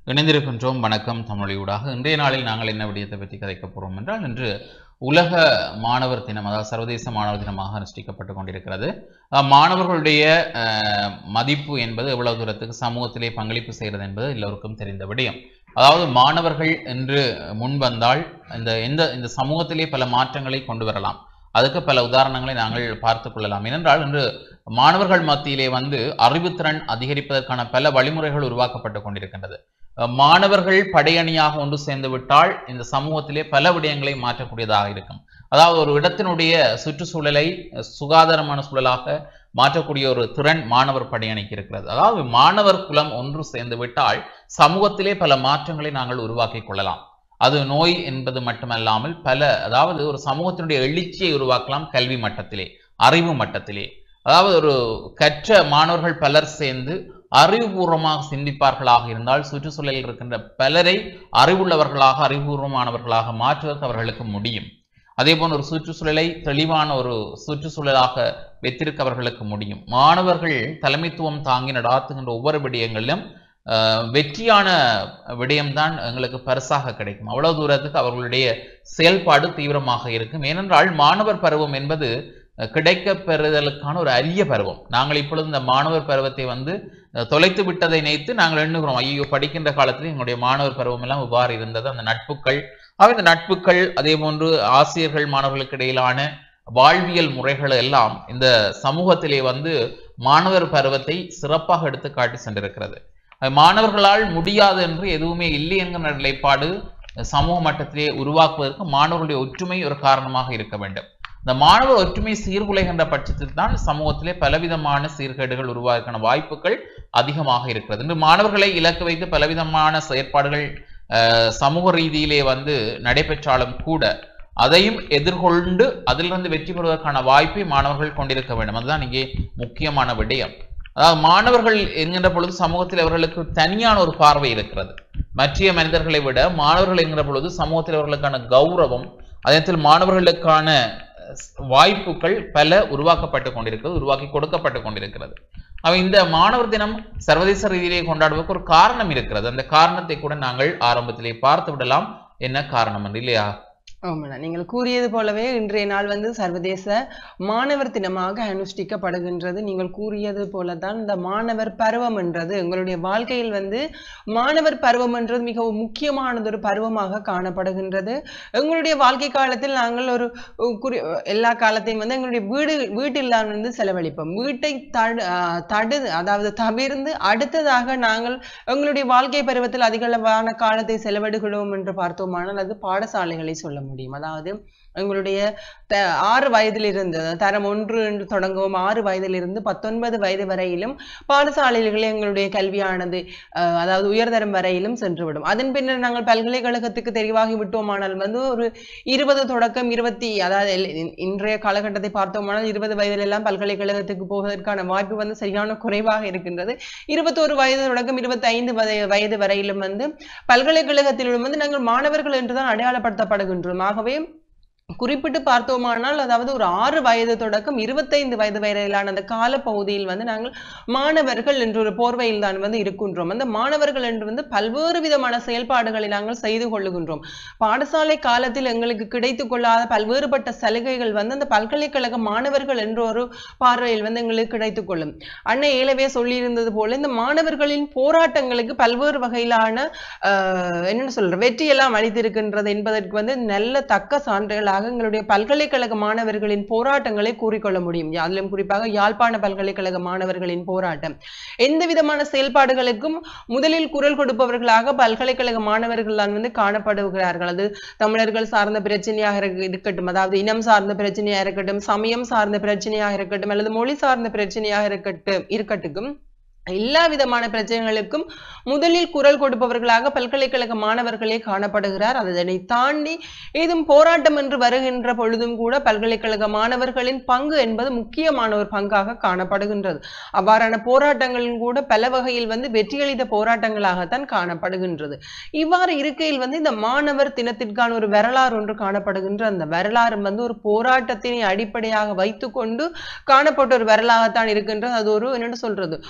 இணைந்திருக்கின்றோம் வணக்கம் தமிழொலியூடாக இன்றைய நாளில் நாங்கள் என்ன விடயத்தை பற்றி கதைக்கப் போகிறோம் என்றால் இன்று உலக மாணவர் தினம் அதாவது சர்வதேச மாணவர் தினமாக அனுஷ்டிக்கப்பட்டு கொண்டிருக்கிறது அஹ் மாணவர்களுடைய அஹ், மதிப்பு என்பது எவ்வளவு தூரத்துக்கு சமூகத்திலே பங்களிப்பு செய்கிறது என்பது எல்லோருக்கும் தெரிந்த விடயம் அதாவது மாணவர்கள் என்று முன் வந்தால் இந்த எந்த இந்த சமூகத்திலே பல மாற்றங்களை கொண்டு வரலாம் அதுக்கு பல உதாரணங்களை நாங்கள் பார்த்து கொள்ளலாம் ஏனென்றால் இன்று மாணவர்கள் மத்தியிலே வந்து அறிவுத்திறன் அதிகரிப்பதற்கான பல வழிமுறைகள் உருவாக்கப்பட்டு கொண்டிருக்கின்றது அஹ் மாணவர்கள் படையணியாக ஒன்று சேர்ந்து விட்டால் இந்த சமூகத்திலே பல விடயங்களை மாற்றக்கூடியதாக இருக்கும் அதாவது ஒரு இடத்தினுடைய சுற்றுச்சூழலை அஹ், சுகாதாரமான சூழலாக மாற்றக்கூடிய ஒரு திறன் மாணவர் படையணிக்கு இருக்கிறது அதாவது மாணவர் குலம் ஒன்று சேர்ந்து விட்டால் சமூகத்திலே பல மாற்றங்களை நாங்கள் உருவாக்கி கொள்ளலாம் அது நோய் என்பது மட்டுமல்லாமல் பல அதாவது ஒரு சமூகத்தினுடைய எழுச்சியை உருவாக்கலாம் கல்வி மட்டத்திலே அறிவு மட்டத்திலே அதாவது ஒரு கற்ற மாணவர்கள் பலர் சேர்ந்து அறிவுபூர்வமாக சிந்திப்பார்களாக இருந்தால் சுற்றுச்சூழலில் இருக்கின்ற பலரை அறிவுள்ளவர்களாக அறிவுபூர்வமானவர்களாக மாற்றுவதற்கு அவர்களுக்கு முடியும் அதே போன்று ஒரு சுற்றுச்சூழலை தெளிவான ஒரு சுற்றுச்சூழலாக வைத்திருக்க அவர்களுக்கு முடியும் மாணவர்கள் தலைமைத்துவம் தாங்கி நடாத்துகின்ற ஒவ்வொரு விடயங்களிலும் அஹ், வெற்றியான விடயம்தான் எங்களுக்கு பரிசாக கிடைக்கும் அவ்வளவு தூரத்துக்கு அவர்களுடைய செயல்பாடு தீவிரமாக இருக்கும் ஏனென்றால் மாணவர் பருவம் என்பது அஹ், கிடைக்கப் பெறுதலுக்கான ஒரு அரிய பருவம் நாங்கள் இப்பொழுது இந்த மாணவர் பருவத்தை வந்து அஹ், தொலைத்து விட்டதை நினைத்து நாங்கள் எண்ணுகிறோம் ஐயோ படிக்கின்ற காலத்தில் எங்களுடைய மாணவர் பருவம் எல்லாம் இவ்வாறு இருந்தது அந்த நட்புகள் அவை இந்த நட்புகள் அதே போன்று ஆசிரியர்கள் மாணவர்களுக்கு இடையிலான வாழ்வியல் முறைகள் எல்லாம் இந்த சமூகத்திலே வந்து மாணவர் பருவத்தை சிறப்பாக எடுத்து காட்டி சென்றிருக்கிறது அஹ் மாணவர்களால் முடியாது என்று எதுவுமே இல்லை என்கிற நிலைப்பாடு சமூக மட்டத்திலே உருவாக்குவதற்கு மாணவர்களுடைய ஒற்றுமை ஒரு காரணமாக இருக்க வேண்டும் இந்த மாணவர் ஒற்றுமை சீர்குலைகின்ற பட்சத்தில் தான் சமூகத்திலே பலவிதமான சீர்கேடுகள் உருவாக்கான வாய்ப்புகள் அதிகமாக இருக்கிறது இன்று மாணவர்களை இலக்கு வைத்து பலவிதமான செயற்பாடுகள் அஹ், சமூக ரீதியிலே வந்து நடைபெற்றாலும் கூட அதையும் எதிர்கொண்டு அதிலிருந்து வெற்றி பெறுவதற்கான வாய்ப்பை மாணவர்கள் கொண்டிருக்க வேண்டும் அதுதான் இங்கே முக்கியமான விடயம் அதாவது மாணவர்கள் என்கின்ற பொழுது சமூகத்தில் அவர்களுக்கு தனியான ஒரு பார்வை இருக்கிறது மற்ற மனிதர்களை விட மாணவர்கள் என்கிற பொழுது சமூகத்தில் அவர்களுக்கான கௌரவம் அதே நேரத்தில் மாணவர்களுக்கான அஹ், வாய்ப்புகள் பல உருவாக்கப்பட்டு கொண்டிருக்கிறது உருவாக்கி கொடுக்கப்பட்டு கொண்டிருக்கிறது அவ இந்த மாணவர் தினம் சர்வதேச ரீதியிலே கொண்டாடுவதற்கு ஒரு காரணம் இருக்கிறது அந்த காரணத்தை கூட நாங்கள் ஆரம்பத்திலே பார்த்து விடலாம் என்ன காரணம் என்று இல்லையா ஆமாண்ணா நீங்கள் கூறியது போலவே இன்றைய நாள் வந்து சர்வதேச மாணவர் தினமாக அனுஷ்டிக்கப்படுகின்றது நீங்கள் கூறியது போலதான் இந்த மாணவர் பருவம் என்றது எங்களுடைய வாழ்க்கையில் வந்து மாணவர் பருவம் என்றது மிகவும் முக்கியமானது ஒரு பருவமாக காணப்படுகின்றது எங்களுடைய வாழ்க்கை காலத்தில் நாங்கள் ஒரு அஹ், குறி எல்லா காலத்தையும் வந்து எங்களுடைய வீடு வீட்டில் தான் வந்து செலவழிப்போம் வீட்டை தடு ஆஹ், தடு அதாவது தவிர்ந்து அடுத்ததாக நாங்கள் எங்களுடைய வாழ்க்கை பருவத்தில் அதிகளவான காலத்தை செலவிடுகிறோம் என்று பார்த்தோமானால் அது பாடசாலைகளை சொல்ல முடியும் அதாவது எங்களுடைய த ஆறு வயதிலிருந்து அதாவது தரம் ஒன்று என்று தொடங்கவும் ஆறு வயதிலிருந்து பத்தொன்பது வயது வரையிலும் பாடசாலைகளில் எங்களுடைய கல்வியானது அஹ், அதாவது உயர்தரம் வரையிலும் சென்றுவிடும் அதன் பின்னர் நாங்கள் பல்கலைக்கழகத்துக்கு தெரிவாகி விட்டோமானால் வந்து ஒரு இருபது தொடக்கம் இருபத்தி அதாவது எல்- இன்- இன்றைய காலகட்டத்தை பார்த்தோமானால் இருபது வயதிலெல்லாம் பல்கலைக்கழகத்துக்கு போவதற்கான வாய்ப்பு வந்து சரியான குறைவாக இருக்கின்றது இருபத்தோரு வயது தொடக்கம் இருபத்தி ஐந்து வயது வரையிலும் வந்து பல்கலைக்கழகத்திலும் வந்து நாங்கள் மாணவர்கள் என்றுதான் அடையாளப்படுத்தப்படுகின்றோம் ஆகவே குறிப்பிட்டு பார்த்தோமானால் அதாவது ஒரு ஆறு வயது தொடக்கம் இருபத்தைந்து வயது வரையிலான அந்த காலப்பகுதியில் வந்து நாங்கள் மாணவர்கள் என்ற ஒரு போர்வையில் தான் வந்து இருக்கின்றோம் அந்த மாணவர்கள் என்று வந்து பல்வேறு விதமான செயல்பாடுகளை நாங்கள் செய்து கொள்ளுகின்றோம் பாடசாலை காலத்தில் எங்களுக்கு கிடைத்து கொள்ளாத பல்வேறுபட்ட சலுகைகள் வந்து அந்த பல்கலைக்கழக மாணவர்கள் என்ற ஒரு பார்வையில் வந்து எங்களுக்கு கிடைத்துக் கொள்ளும் அன்னை ஏலவே சொல்லியிருந்தது போல இந்த மாணவர்களின் போராட்டங்களுக்கு பல்வேறு வகையிலான ஆஹ், என்னென்ன சொல்ற வெற்றியெல்லாம் அளித்திருக்கின்றது என்பதற்கு வந்து நல்ல தக்க சான்றுகளாக எங்களுடைய பல்கலைக்கழக மாணவர்களின் போராட்டங்களை கூறிக்கொள்ள முடியும் அதிலும் குறிப்பாக யாழ்ப்பாண பல்கலைக்கழக மாணவர்களின் போராட்டம் எந்த விதமான செயல்பாடுகளுக்கும் முதலில் குரல் கொடுப்பவர்களாக பல்கலைக்கழக மாணவர்கள் தான் வந்து காணப்படுகிறார்கள் அது தமிழர்கள் சார்ந்த பிரச்சனையாக இருக்க- இருக்கட்டும் அதாவது இனம் சார்ந்த பிரச்சனையாக இருக்கட்டும் சமயம் சார்ந்த பிரச்சனையாக இருக்கட்டும் அல்லது மொழி சார்ந்த பிரச்சனையாக இருக்கட்டும் இருக்கட்டும் எல்லா விதமான பிரச்சனைகளுக்கும் முதலில் குரல் கொடுப்பவர்களாக பல்கலைக்கழக மாணவர்களே காணப்படுகிறார் அதனை தாண்டி ஏதும் போராட்டம் என்று வருகின்ற பொழுதும் கூட பல்கலைக்கழக மாணவர்களின் பங்கு என்பது முக்கியமான ஒரு பங்காக காணப்படுகின்றது அவ்வாறான போராட்டங்களும் கூட பல வகையில் வந்து வெற்றியளித்த போராட்டங்களாகத்தான் காணப்படுகின்றது இவ்வாறு இருக்கையில் வந்து இந்த மாணவர் தினத்திற்கான ஒரு வரலாறு ஒன்று காணப்படுகின்ற அந்த வரலாறு வந்து ஒரு போராட்டத்தினை அடிப்படையாக வைத்துக்கொண்டு காணப்பட்ட ஒரு வரலாகத்தான் இருக்கின்றது அது ஒரு என்னென்னு சொல்றது துக்க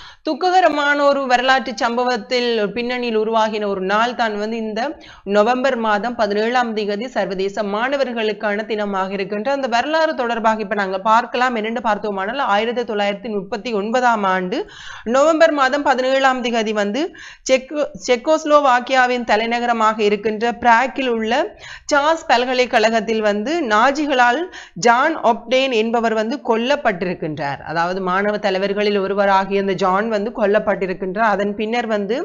துக்ககரமான ஒரு வரலாற்று சம்பவத்தில் பின்னணியில் உருவாகின ஒரு நாள் தான் வந்து இந்த நவம்பர் மாதம் பதினேழாம் தேதி சர்வதேச மாணவர்களுக்கான தினமாக இருக்கின்ற அந்த வரலாறு தொடர்பாக இப்ப நாங்க பார்க்கலாம் என்னென்று பார்த்தோமானால் ஆயிரத்தி தொள்ளாயிரத்தி முப்பத்தி ஒன்பதாம் ஆண்டு நவம்பர் மாதம் பதினேழாம் தேதி வந்து செக்கோ செக்கோஸ்லோவாக்கியாவின் தலைநகரமாக இருக்கின்ற பிராக்கில் உள்ள சார்ஸ் பல்கலைக்கழகத்தில் வந்து நாஜிகளால் ஜான் ஒப்டேன் என்பவர் வந்து கொல்லப்பட்டிருக்கின்றார் அதாவது மாணவ தலைவர்களில் ஒருவராகிய அந்த ஜான் வந்து கொல்லப்பட்டிருக்கின்றார் அதன் பின்னர் வந்து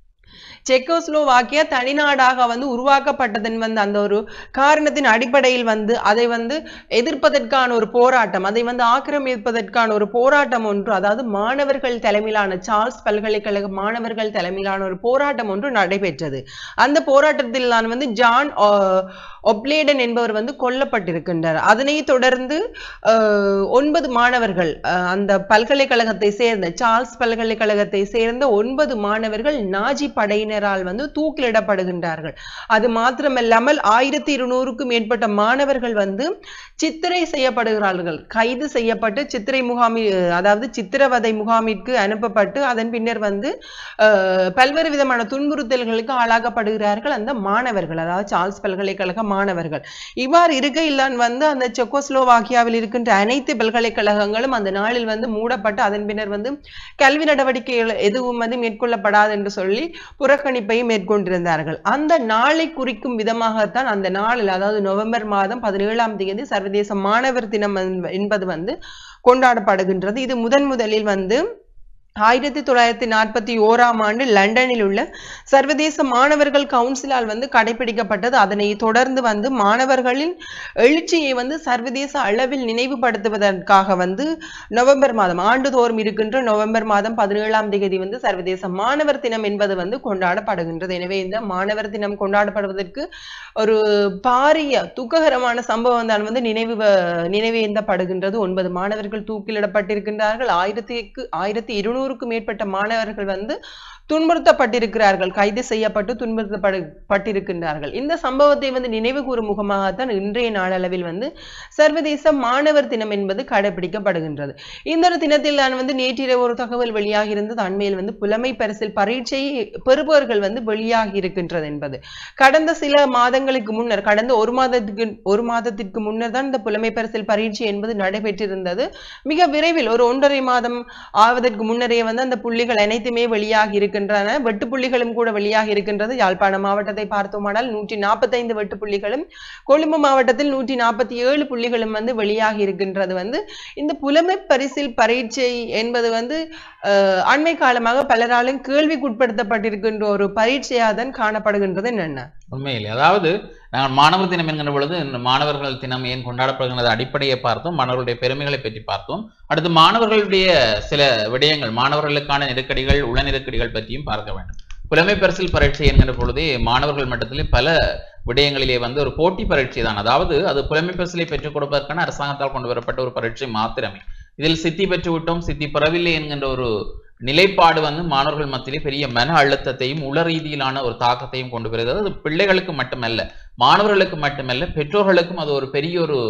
செக்கோஸ்லோவாக்கியா தனிநாடாக வந்து உருவாக்கப்பட்டதன் வந்து அந்த ஒரு காரணத்தின் அடிப்படையில் வந்து அதை வந்து எதிர்ப்பதற்கான ஒரு போராட்டம் அதை வந்து ஆக்கிரமிப்பதற்கான ஒரு போராட்டம் ஒன்று அதாவது மாணவர்கள் தலைமையிலான சார்ல்ஸ் பல்கலைக்கழக மாணவர்கள் தலைமையிலான ஒரு போராட்டம் ஒன்று நடைபெற்றது அந்த போராட்டத்தில் தான் வந்து ஜான் ஆஹ், ஒப்லேடன் என்பவர் வந்து கொல்லப்பட்டிருக்கின்றார் அதனை தொடர்ந்து ஆஹ், ஒன்பது மாணவர்கள் ஆஹ், அந்த பல்கலைக்கழகத்தை சேர்ந்த சார்ல்ஸ் பல்கலைக்கழகத்தை சேர்ந்த ஒன்பது மாணவர்கள் நாஜி படையினரால் வந்து தூக்கிலிடப்படுகின்றார்கள் அது மாத்திரமல்லாமல் ஆயிரத்தி இருநூறுக்கும் மேற்பட்ட மாணவர்கள் வந்து சித்திரை செய்யப்படுகிறார்கள் கைது செய்யப்பட்டு சித்திரை முகாமில் அதாவது சித்திரவதை முகாமிற்கு அனுப்பப்பட்டு அதன் பின்னர் வந்து ஆஹ், பல்வேறு விதமான துன்புறுத்தல்களுக்கு ஆளாக்கப்படுகிறார்கள் அந்த மாணவர்கள் அதாவது சார்ல்ஸ் பல்கலைக்கழக மாணவர்கள் இவ்வாறு இருக்கையில் தான் வந்து அந்த செக்கோஸ்லோவாக்கியாவில் இருக்கின்ற அனைத்து பல்கலைக்கழகங்களும் அந்த நாளில் வந்து மூடப்பட்டு அதன் பின்னர் வந்து கல்வி நடவடிக்கைகள் எதுவும் வந்து மேற்கொள்ளப்படாது என்று சொல்லி புறக்கணிப்பை மேற்கொண்டிருந்தார்கள் அந்த நாளை குறிக்கும் விதமாகத்தான் அந்த நாளில் அதாவது நவம்பர் மாதம் பதினேழாம் தேதி சர்வதேச மாணவர் தினம் என்ப- என்பது வந்து கொண்டாடப்படுகின்றது இது முதன் முதலில் வந்து ஆயிரத்தி தொள்ளாயிரத்தி நாற்பத்தி ஓராம் ஆண்டு லண்டனில் உள்ள சர்வதேச மாணவர்கள் கவுன்சிலால் வந்து கடைபிடிக்கப்பட்டது அதனை தொடர்ந்து வந்து மாணவர்களின் எழுச்சியை வந்து சர்வதேச அளவில் நினைவுபடுத்துவதற்காக வந்து நவம்பர் மாதம் ஆண்டுதோறும் இருக்கின்ற நவம்பர் மாதம் பதினேழாம் தேதி வந்து சர்வதேச மாணவர் தினம் என்பது வந்து கொண்டாடப்படுகின்றது எனவே இந்த மாணவர் தினம் கொண்டாடப்படுவதற்கு ஒரு பாரிய துக்ககரமான சம்பவம் தான் வந்து நினைவு நினைவேந்தப்படுகின்றது ஒன்பது மாணவர்கள் தூக்கிலிடப்பட்டிருக்கின்றார்கள் ஆயிரத்திற்கு ஆயிரத்தி இருநூறுக்கும் மேற்பட்ட மாணவர்கள் வந்து துன்புறுத்தப்பட்டிருக்கிறார்கள் கைது செய்யப்பட்டு துன்புறுத்தப்பட்டிருக்கின்றார்கள் இந்த சம்பவத்தை வந்து நினைவு கூறும் முகமாகத்தான் இன்றைய நாளளவில் வந்து சர்வதேச மாணவர் தினம் என்பது கடைபிடிக்கப்படுகின்றது இந்த ஒரு தினத்தில் நான் வந்து நேற்றிரவு ஒரு தகவல் வெளியாகி இருந்தது அண்மையில் வந்து புலமை பரிசில் பரீட்சை பெறுபவர்கள் வந்து வெளியாகி இருக்கின்றது என்பது கடந்த சில மாதங்களுக்கு முன்னர் கடந்த ஒரு மாதத்துக்கு ஒரு மாதத்திற்கு முன்னர் தான் இந்த புலமை பரிசில் பரீட்சை என்பது நடைபெற்றிருந்தது மிக விரைவில் ஒரு ஒன்றரை மாதம் ஆவதற்கு முன்னரே வந்து அந்த புள்ளிகள் அனைத்துமே வெளியாகி இருக்கின்றன வெட்டு புள்ளிகளும் கூட வெளியாகி இருக்கின்றது யாழ்ப்பாணம் மாவட்டத்தை பார்த்தோமானால் நூற்றி நாற்பத்தைந்து வெட்டு புள்ளிகளும் கொழும்பு மாவட்டத்தில் நூற்றி நாற்பத்தி ஏழு புள்ளிகளும் வந்து வெளியாகி இருக்கின்றது வந்து இந்த புலமை பரிசில் பரீட்சை என்பது வந்து அஹ், அண்மை காலமாக பலராலும் கேள்விக்குட்படுத்தப்பட்டிருக்கின்ற ஒரு பரீட்சையாக தான் காணப்படுகின்றது என்ன உண்மையிலே அதாவது நாங்கள் மாணவர் தினம் என்கின்ற பொழுது இந்த மாணவர்கள் தினம் ஏன் கொண்டாடப்படுகிறது அடிப்படையை பார்த்தோம் மாணவர்களுடைய பெருமைகளை பற்றி பார்த்தோம் அடுத்து மாணவர்களுடைய சில விடயங்கள் மாணவர்களுக்கான நெருக்கடிகள் உள நெருக்கடிகள் பற்றியும் பார்க்க வேண்டும் புலமை பரிசில் பரீட்சை என்கின்ற பொழுதே மாணவர்கள் மட்டத்திலே பல விடயங்களிலே வந்து ஒரு போட்டி பரீட்சை தான் அதாவது அது புலமை பரிசிலை பெற்றுக் கொடுப்பதற்கான அரசாங்கத்தால் கொண்டு வரப்பட்ட ஒரு பரீட்சை மாத்திரமே இதில் சித்தி பெற்று விட்டோம் சித்தி பெறவில்லை என்கின்ற ஒரு நிலைப்பாடு வந்து மாணவர்கள் மத்தியிலே பெரிய மன அழுத்தத்தையும் உள ரீதியிலான ஒரு தாக்கத்தையும் கொண்டு வருகிறது அது பிள்ளைகளுக்கு மட்டுமல்ல மாணவர்களுக்கு மட்டுமல்ல பெற்றோர்களுக்கும் அது ஒரு பெரிய ஒரு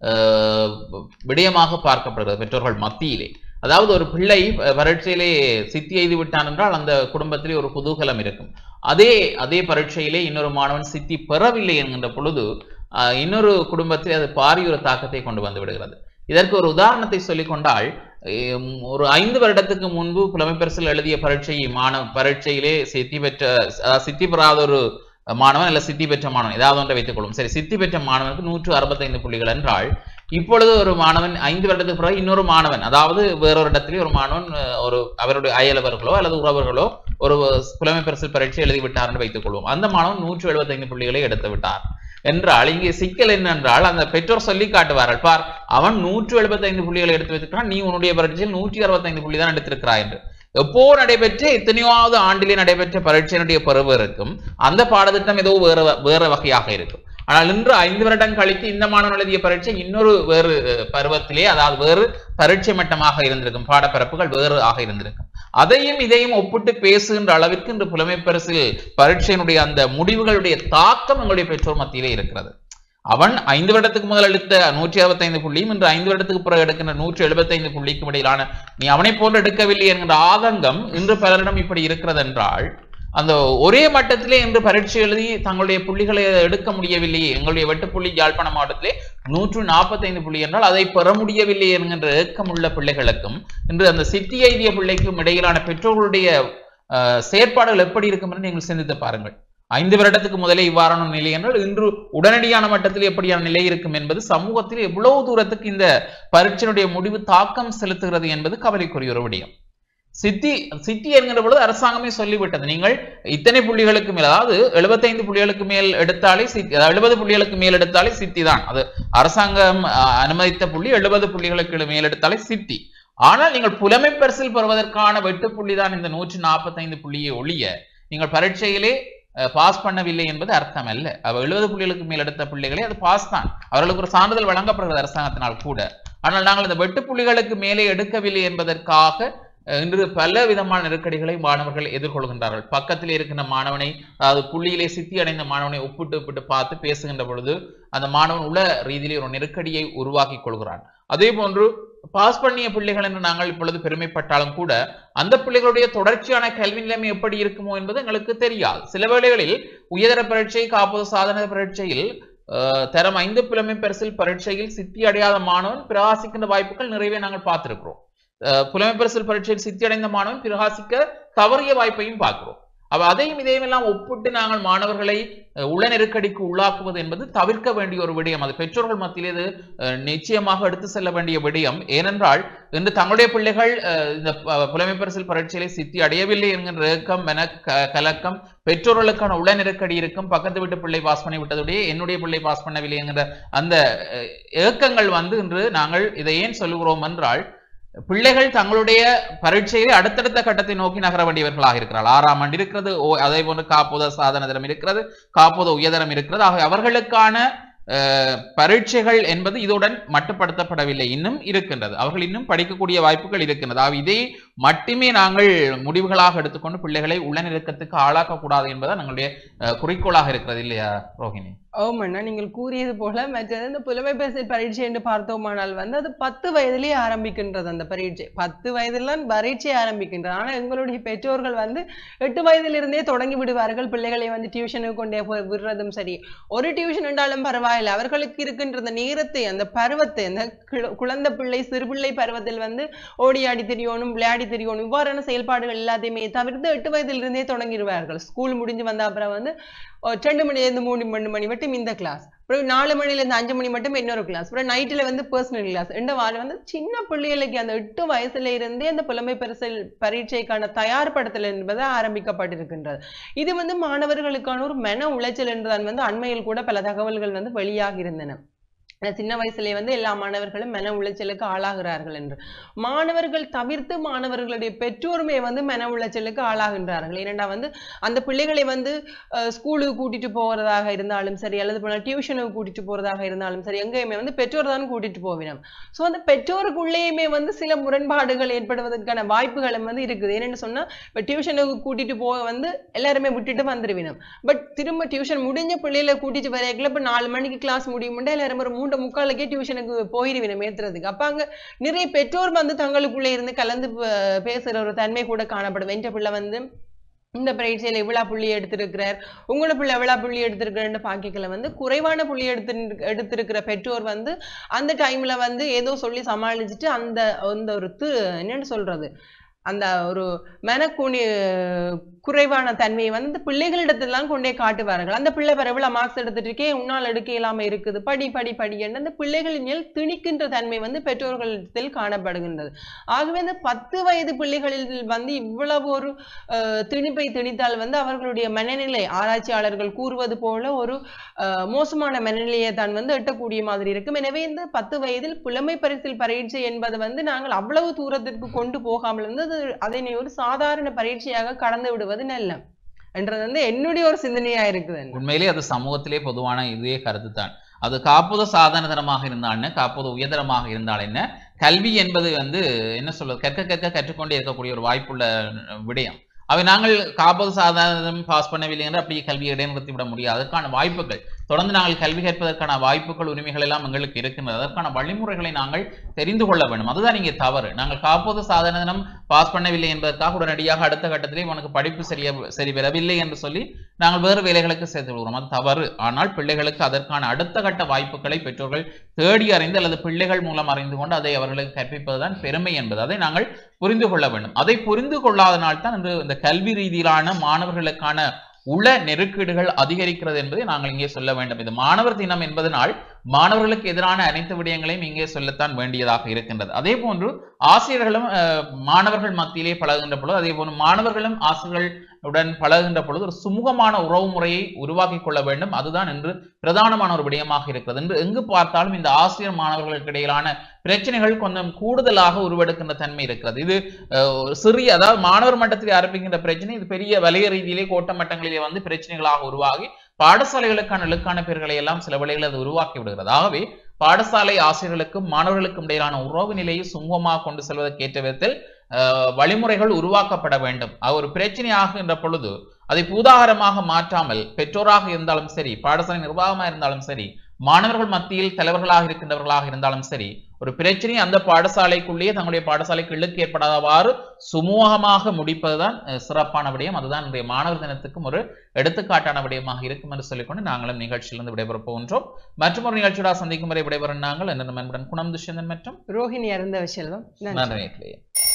ஆஹ், விடயமாக பார்க்கப்படுகிறது பெற்றோர்கள் மத்தியிலே அதாவது ஒரு பிள்ளை அஹ், பரீட்சையிலே சித்தி எய்து விட்டான் என்றால் அந்த குடும்பத்திலே ஒரு குதூகலம் இருக்கும் அதே அதே பரீட்சையிலே இன்னொரு மாணவன் சித்தி பெறவில்லை என்கின்ற பொழுது ஆஹ், இன்னொரு குடும்பத்தில் அது பாரிய ஒரு தாக்கத்தை கொண்டு வந்து விடுகிறது இதற்கு ஒரு உதாரணத்தை சொல்லிக் கொண்டால் ஹம், ஒரு ஐந்து வருடத்துக்கு முன்பு புலமை பரிசில் எழுதிய பரீட்சை மாணவ பரீட்சையிலே சித்தி பெற்ற அஹ், சித்தி பெறாத ஒரு மாணவன் அல்ல சித்தி பெற்ற மாணவன் ஏதாவது ஒன்றை வைத்துக் கொள்ளும் சரி சித்தி பெற்ற மாணவனுக்கு நூற்று அறுபத்தைந்து புள்ளிகள் என்றால் இப்பொழுது ஒரு மாணவன் ஐந்து வருடத்துக்கு பிறகு இன்னொரு மாணவன் அதாவது வேறொரு இடத்திலே ஒரு மாணவன் அஹ், ஒரு அவருடைய அயலவர்களோ அல்லது உறவர்களோ ஒரு புலமை பரிசில் பரீட்சை எழுதி விட்டார் என்று வைத்துக் கொள்வோம் அந்த மாணவன் நூற்று எழுபத்தைந்து புள்ளிகளை எடுத்து விட்டார் என்றால் இங்கே சிக்கல் என்னென்றால் அந்த பெற்றோர் சொல்லி காட்டுவார்கள் பார் அவன் நூற்று எழுபத்தைந்து புள்ளிகளை எடுத்து வைத்திருக்கிறான் நீ உன்னுடைய பரீட்சையில் நூற்றி அறுபத்தைந்து புள்ளி தான் எடுத்திருக்கிறாய் என்று எப்போ நடைபெற்ற எத்தனையாவது ஆண்டிலே நடைபெற்ற பரீட்சையினுடைய பருவம் இருக்கும் அந்த பாடத்திட்டம் ஏதோ வேற வேற வகையாக இருக்கும் ஆனால் இன்று ஐந்து வருடம் கழித்து இந்த மாணவன் எழுதிய பரீட்சை இன்னொரு வேறு அஹ், பருவத்திலே அதாவது வேறு பரீட்சை மட்டமாக இருந்திருக்கும் பாடப்பரப்புகள் வேறு ஆக இருந்திருக்கும் அதையும் இதையும் ஒப்பிட்டு பேசுகின்ற அளவிற்கு இன்று புலமை பரிசில் பரீட்சையினுடைய அந்த முடிவுகளுடைய தாக்கம் எங்களுடைய பெற்றோர் மத்தியிலே இருக்கிறது அவன் ஐந்து வருடத்துக்கு முதல் எடுத்த நூற்றி அறுபத்தைந்து புள்ளியும் இன்று ஐந்து வருடத்துக்கு பிறகு எடுக்கின்ற நூற்றி எழுபத்தைந்து புள்ளிக்கும் இடையிலான நீ அவனை போன்று எடுக்கவில்லை என்கிற ஆதங்கம் இன்று பலரிடம் இப்படி இருக்கிறது என்றால் அந்த ஒரே மட்டத்திலே இன்று பரீட்சை எழுதி தங்களுடைய புள்ளிகளை எடுக்க முடியவில்லையே எங்களுடைய வெட்டுப்புள்ளி யாழ்ப்பாண மாவட்டத்திலே நூற்று நாற்பத்தைந்து புள்ளி என்றால் அதை பெற முடியவில்லை என்கின்ற ஏக்கமுள்ள பிள்ளைகளுக்கும் இன்று அந்த சித்தி எழுதிய பிள்ளைக்கும் இடையிலான பெற்றோர்களுடைய அஹ், செயற்பாடுகள் எப்படி இருக்கும் என்று நீங்கள் சிந்தித்து பாருங்கள் ஐந்து வருடத்துக்கு முதலே இவ்வாறான நிலை என்றால் இன்று உடனடியான மட்டத்தில் எப்படியான நிலை இருக்கும் என்பது சமூகத்தில் எவ்வளவு தூரத்துக்கு இந்த பரீட்சையினுடைய முடிவு தாக்கம் செலுத்துகிறது என்பது கவலைக்குரிய ஒரு விடயம் சித்தி சித்தி என்கிற பொழுது அரசாங்கமே சொல்லிவிட்டது நீங்கள் இத்தனை புள்ளிகளுக்கு மேல் அதாவது எழுபத்தைந்து புள்ளிகளுக்கு மேல் எடுத்தாலே சித்தி எழுபது புள்ளிகளுக்கு மேல் எடுத்தாலே சித்தி தான் அது அரசாங்கம் அஹ், அனுமதித்த புள்ளி எழுபது புள்ளிகளுக்கு மேல் எடுத்தாலே சித்தி ஆனால் நீங்கள் புலமை பரிசில் பெறுவதற்கான வெட்டு புள்ளி தான் இந்த நூற்றி நாற்பத்தைந்து புள்ளியை ஒழிய நீங்கள் பரீட்சையிலே பாஸ் பண்ணவில்லை என்பது அர்த்தம் அல்ல அவ எழுபது புள்ளிகளுக்கு மேல் எடுத்த பிள்ளைகளே அது பாஸ் தான் அவர்களுக்கு ஒரு சான்றிதழ் வழங்கப்படுகிறது அரசாங்கத்தினால் கூட ஆனால் நாங்கள் இந்த வெட்டு புள்ளிகளுக்கு மேலே எடுக்கவில்லை என்பதற்காக அஹ், இன்று பல விதமான நெருக்கடிகளை மாணவர்கள் எதிர்கொள்கின்றார்கள் பக்கத்தில் இருக்கின்ற மாணவனை அதாவது புள்ளியிலே சித்தி அடைந்த மாணவனை ஒப்பிட்டு ஒப்பிட்டு பார்த்து பேசுகின்ற பொழுது அந்த மாணவன் உள்ள ரீதியிலே ஒரு நெருக்கடியை உருவாக்கி கொள்கிறான் அதே போன்று பாஸ் பண்ணிய பிள்ளைகள் என்று நாங்கள் இப்பொழுது பெருமைப்பட்டாலும் கூட அந்த பிள்ளைகளுடைய தொடர்ச்சியான கல்வி நிலைமை எப்படி இருக்குமோ என்பது எங்களுக்கு தெரியாது சில வேளைகளில் உயர்தர பரீட்சை காப்பது சாதன பரீட்சையில் அஹ், தரம் ஐந்து புலமை பரிசில் பரீட்சையில் சித்தி அடையாத மாணவன் பிரகாசிக்கின்ற வாய்ப்புகள் நிறையவே நாங்கள் பார்த்திருக்கிறோம் அஹ், புலமை பரிசில் பரீட்சையில் சித்தி அடைந்த மாணவன் பிரகாசிக்க தவறிய வாய்ப்பையும் பார்க்கிறோம் அப்ப அதையும் இதையும் எல்லாம் ஒப்பிட்டு நாங்கள் மாணவர்களை அஹ், உள நெருக்கடிக்கு உள்ளாக்குவது என்பது தவிர்க்க வேண்டிய ஒரு விடயம் அது பெற்றோர்கள் மத்தியில் இது அஹ், நிச்சயமாக எடுத்து செல்ல வேண்டிய விடயம் ஏனென்றால் இன்று தங்களுடைய பிள்ளைகள் அஹ், இந்த ப- புலமை பரிசில் பரீட்சையிலே சித்தி அடையவில்லை என்கின்ற ஏக்கம் என க- கலக்கம் பெற்றோர்களுக்கான உள நெருக்கடி இருக்கும் பக்கத்து வீட்டு பிள்ளை பாஸ் பண்ணி விட்டதுடைய என்னுடைய பிள்ளை பாஸ் பண்ணவில்லை என்கிற அந்த அஹ், ஏக்கங்கள் வந்து இன்று நாங்கள் இதை ஏன் சொல்லுகிறோம் என்றால் பிள்ளைகள் தங்களுடைய பரீட்சையிலே அடுத்தடுத்த கட்டத்தை நோக்கி நகர வேண்டியவர்களாக இருக்கிறார்கள் ஆறாம் ஆண்டு இருக்கிறது ஓ அதே போன்று காப்போத சாதன தரம் இருக்கிறது காப்போத உயர்தரம் இருக்கிறது ஆக அவர்களுக்கான அஹ், பரீட்சைகள் என்பது இதுடன் மட்டுப்படுத்தப்படவில்லை இன்னும் இருக்கின்றது அவர்கள் இன்னும் படிக்கக்கூடிய வாய்ப்புகள் இருக்கின்றது ஆக இதை மட்டுமே நாங்கள் முடிவுகளாக எடுத்துக்கொண்டு பிள்ளைகளை உளநெருக்கத்துக்கு ஆளாக்கக்கூடாது என்பதுதான் எங்களுடைய அஹ், குறிக்கோளாக இருக்கிறது இல்லையா ரோஹிணி ஓமண்ணா நீங்கள் கூறியது போல மற்றது இந்த புலமை பரிசில் பரீட்சை என்று பார்த்தோமானால் வந்து அது பத்து வயதிலேயே ஆரம்பிக்கின்றது அந்த பரீட்சை பத்து வயதில்தான் பரீட்சை ஆரம்பிக்கின்றது ஆனா எங்களுடைய பெற்றோர்கள் வந்து எட்டு வயதிலிருந்தே தொடங்கி விடுவார்கள் பிள்ளைகளை வந்து டியூஷனுக்கு கொண்டே போய் விடுறதும் சரி ஒரு டியூஷன் என்றாலும் பரவாயில்லை அவர்களுக்கு இருக்கின்ற அந்த நேரத்தை அந்த பருவத்தை அந்த கிழ- குழந்தை பிள்ளை சிறுபிள்ளை பருவத்தில் வந்து ஓடி ஆடி திரியணும் விளையாடி திரியணும் இவ்வாறான செயல்பாடுகள் எல்லாத்தையுமே தவிர்த்து எட்டு வயதிலிருந்தே தொடங்கிடுவார்கள் ஸ்கூல் முடிஞ்சு வந்த அப்புறம் வந்து ஒரு ரெண்டு மணிலேருந்து மூணு மணி மணி மட்டும் இந்த கிளாஸ் அப்புறம் நாலு மணிலேருந்து அஞ்சு மணி மட்டும் இன்னொரு கிளாஸ் அப்புறம் நைட்டில் வந்து பர்சனல் கிளாஸ் ரெண்டு வாரம் வந்து சின்ன பிள்ளைகளுக்கு அந்த எட்டு வயசுல இருந்தே அந்த புலமை பரிசல் பரீட்சைக்கான தயார்படுத்தல் என்பது ஆரம்பிக்கப்பட்டிருக்கின்றது இது வந்து மாணவர்களுக்கான ஒரு மன உளைச்சல் என்றுதான் வந்து அண்மையில் கூட பல தகவல்கள் வந்து வெளியாகி இருந்தன ஆனா சின்ன வயசுலயே வந்து எல்லா மாணவர்களும் மன உளைச்சலுக்கு ஆளாகிறார்கள் என்று மாணவர்கள் தவிர்த்து மாணவர்களுடைய பெற்றோருமே வந்து மன உளைச்சலுக்கு ஆளாகின்றார்கள் ஏனென்றா வந்து அந்த பிள்ளைகளை வந்து அஹ், ஸ்கூலுக்கு கூட்டிட்டு போறதாக இருந்தாலும் சரி அல்லது போனா டியூஷனுக்கு கூட்டிட்டு போறதாக இருந்தாலும் சரி எங்கேயுமே வந்து பெற்றோர் தான் கூட்டிட்டு போவினோம் ஸோ அந்த பெற்றோருக்குள்ளேயுமே வந்து சில முரண்பாடுகள் ஏற்படுவதற்கான வாய்ப்புகளும் வந்து இருக்குது ஏன்னு சொன்னா இப்போ டியூஷனுக்கு கூட்டிட்டு போக வந்து எல்லாருமே விட்டுட்டு வந்துருவினோம் பட் திரும்ப டியூஷன் முடிஞ்ச பிள்ளைகளை கூட்டிட்டு வரைக்கல இப்போ நாலு மணிக்கு கிளாஸ் முடியும்னா எல்லாரும் ஒரு மூன்று முக்காலுக்கே டியூஷனுக்கு போயிருவினோம் ஏத்துறதுக்கு அப்ப அங்க நிறைய பெற்றோர் வந்து தங்களுக்குள்ளே இருந்து கலந்து ப- பேசுற ஒரு தன்மை கூட காணப்படும் என்ற பிள்ளை வந்து இந்த பரீட்சையில இவ்வளவு புள்ளி எடுத்திருக்கிறார் உங்களோட பிள்ளை எவ்வளவு புள்ளி எடுத்திருக்கிறன்னு பாக்கிக்கல வந்து குறைவான புள்ளி எடுத்து எடுத்திருக்கிற பெற்றோர் வந்து அந்த டைம்ல வந்து ஏதோ சொல்லி சமாளிச்சுட்டு அந்த அந்த ஒரு து என்னன்னு சொல்றது அந்த ஒரு மனக்குனி குறைவான தன்மையை வந்து இந்த பிள்ளைகளிடத்திலாம் கொண்டே காட்டுவார்கள் அந்த பிள்ளை வேற எவ்வளவு மார்க்ஸ் எடுத்துட்டு இருக்கே உன்னால் எடுக்க இல்லாம இருக்குது படி படி படி என்று அந்த பிள்ளைகளின் மேல் திணிக்கின்ற தன்மை வந்து பெற்றோர்களிடத்தில் காணப்படுகின்றது ஆகவே இந்த பத்து வயது பிள்ளைகளில் வந்து இவ்வளவு ஒரு அஹ், திணிப்பை திணித்தால் வந்து அவர்களுடைய மனநிலை ஆராய்ச்சியாளர்கள் கூறுவது போல ஒரு அஹ், மோசமான மனநிலையை தான் வந்து எட்டக்கூடிய மாதிரி இருக்கும் எனவே இந்த பத்து வயதில் புலமை பரிசில் பரீட்சை என்பது வந்து நாங்கள் அவ்வளவு தூரத்திற்கு கொண்டு போகாமல் வந்து அது அதனை ஒரு சாதாரண பரீட்சையாக கடந்து விடுவது நல்ல என்றது வந்து என்னுடைய ஒரு சிந்தனையா இருக்குது உண்மையிலே அது சமூகத்திலே பொதுவான இதே கருத்து தான் அது காப்போது சாதாரண தரமாக இருந்தால் என்ன காப்போது உயர்தரமாக இருந்தால் என்ன கல்வி என்பது வந்து என்ன சொல்றது கற்க கற்க கற்றுக்கொண்டே இருக்கக்கூடிய ஒரு வாய்ப்புள்ள விடயம் அவை நாங்கள் காப்போது சாதாரண பாஸ் பண்ணவில்லை என்று அப்படியே கல்வியை இடைநிறுத்தி விட முடியாது அதற்கான வாய்ப்புகள் தொடர்ந்து நாங்கள் கல்வி கற்பதற்கான வாய்ப்புகள் உரிமைகள் எல்லாம் எங்களுக்கு இருக்கின்றது அதற்கான வழிமுறைகளை நாங்கள் தெரிந்து கொள்ள வேண்டும் அதுதான் இங்கே தவறு நாங்கள் காப்போது சாதன தினம் பாஸ் பண்ணவில்லை என்பதற்காக உடனடியாக அடுத்த கட்டத்திலே உனக்கு படிப்பு சரியா சரி வரவில்லை என்று சொல்லி நாங்கள் வேறு வேலைகளுக்கு சேர்த்து விடுகிறோம் அது தவறு ஆனால் பிள்ளைகளுக்கு அதற்கான அடுத்த கட்ட வாய்ப்புகளை பெற்றோர்கள் தேடி அறிந்து அல்லது பிள்ளைகள் மூலம் அறிந்து கொண்டு அதை அவர்களுக்கு கற்பிப்பதுதான் பெருமை என்பது அதை நாங்கள் புரிந்து கொள்ள வேண்டும் அதை புரிந்து கொள்ளாதனால் இன்று இந்த கல்வி ரீதியிலான மாணவர்களுக்கான உள நெருக்கீடுகள் அதிகரிக்கிறது என்பதை நாங்கள் இங்கே சொல்ல வேண்டும் இது மாணவர் தினம் என்பதனால் மாணவர்களுக்கு எதிரான அனைத்து விடயங்களையும் இங்கே சொல்லத்தான் வேண்டியதாக இருக்கின்றது அதே போன்று ஆசிரியர்களும் அஹ், மாணவர்கள் மத்தியிலே பழகுகின்ற பொழுது அதே போன்று மாணவர்களும் ஆசிரியர்களுடன் பழகுகின்ற பொழுது ஒரு சுமூகமான உறவு முறையை உருவாக்கி கொள்ள வேண்டும் அதுதான் இன்று பிரதானமான ஒரு விடயமாக இருக்கிறது என்று எங்கு பார்த்தாலும் இந்த ஆசிரியர் மாணவர்களுக்கு இடையிலான பிரச்சனைகள் கொஞ்சம் கூடுதலாக உருவெடுக்கின்ற தன்மை இருக்கிறது இது அஹ், ஒரு சிறிய அதாவது மாணவர் மட்டத்தில் ஆரம்பிக்கின்ற பிரச்சனை இது பெரிய வலய ரீதியிலே கோட்ட மட்டங்களிலே வந்து பிரச்சனைகளாக உருவாகி பாடசாலைகளுக்கான இலக்கான பெயர்களை எல்லாம் சில வேளைகளில் அது உருவாக்கி விடுகிறது ஆகவே பாடசாலை ஆசிரியர்களுக்கும் மாணவர்களுக்கும் இடையிலான உறவு நிலையை சுமூகமாக கொண்டு செல்வதற்கேற்ற விதத்தில் அஹ், வழிமுறைகள் உருவாக்கப்பட வேண்டும் அது ஒரு பிரச்சனையாகின்ற பொழுது அதை பூதாகரமாக மாற்றாமல் பெற்றோராக இருந்தாலும் சரி பாடசாலை நிர்வாகமாக இருந்தாலும் சரி மாணவர்கள் மத்தியில் தலைவர்களாக இருக்கின்றவர்களாக இருந்தாலும் சரி ஒரு பிரச்சனை அந்த பாடசாலைக்குள்ளேயே தங்களுடைய பாடசாலைக்கு இழுக்கு ஏற்படாதவாறு சுமூகமாக முடிப்பதுதான் அஹ், சிறப்பான விடயம் அதுதான் இன்றைய மாணவர் தினத்துக்கும் ஒரு எடுத்துக்காட்டான விடயமாக இருக்கும் என்று சொல்லிக்கொண்டு நாங்களும் நிகழ்ச்சியிலிருந்து விடைபெறப் போகின்றோம் மற்றும் ஒரு நிகழ்ச்சியோட சந்திக்கும் வரை விடைபெறும் நாங்கள் என்ன நண்புடன் குணம் துஷ்யந்தன் மற்றும் ரோஹிணி அருந்தவ செல்வம் நன்றி நன்றி நேயர்களே.